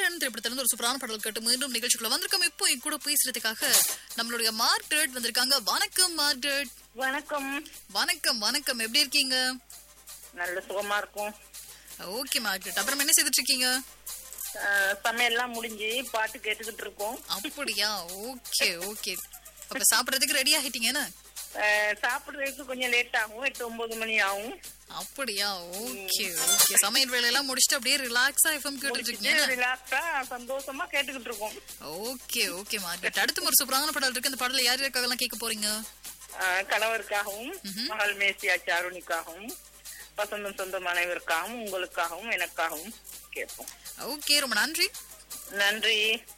சந்திரன் திரைப்படத்துல இருந்து ஒரு சூப்பரான பாடல் கேட்டு மீண்டும் நிகழ்ச்சிக்குள்ள வந்திருக்கோம் இப்போ என் கூட பேசுறதுக்காக நம்மளுடைய மார்க்ரெட் வந்திருக்காங்க வணக்கம் மார்க்ரெட் வணக்கம் வணக்கம் வணக்கம் எப்படி இருக்கீங்க நல்ல சுகமா இருக்கும் ஓகே மார்க்ரெட் அப்புறம் என்ன செய்துட்டு இருக்கீங்க அஹ், சமையல்லாம் முடிஞ்சு பாட்டு கேட்டுக்கிட்டு இருக்கோம் அப்படியா ஓகே ஓகே அப்ப சாப்பிடறதுக்கு ரெடி ஆகிட்டீங்க என்ன அஹ், சாப்பிடுறதுக்கு கொஞ்சம் லேட் ஆகும் எட்டு ஒன்பது மணி ஆகும் அப்படியா ஓகே ஓகே சமையல் வேலையெல்லாம் முடிச்சுட்டு அப்படியே ரிலாக்ஸா எஃப்எம் கேட்டுட்டு இருக்கீங்க ரிலாக்ஸா சந்தோஷமா கேட்டுக்கிட்டு இருக்கோம் ஓகே ஓகே மார்க்கெட் அடுத்து ஒரு சூப்பரான பாடல் இருக்கு அந்த பாடல யார் யாருக்காக எல்லாம் கேட்க போறீங்க அஹ், கணவருக்காகவும் மகள் மேசியா சாருணிக்காகவும் வசந்தம் சொந்தம் அனைவருக்காகவும் உங்களுக்காகவும் எனக்காகவும் கேட்போம் ஓகே ரொம்ப நன்றி நன்றி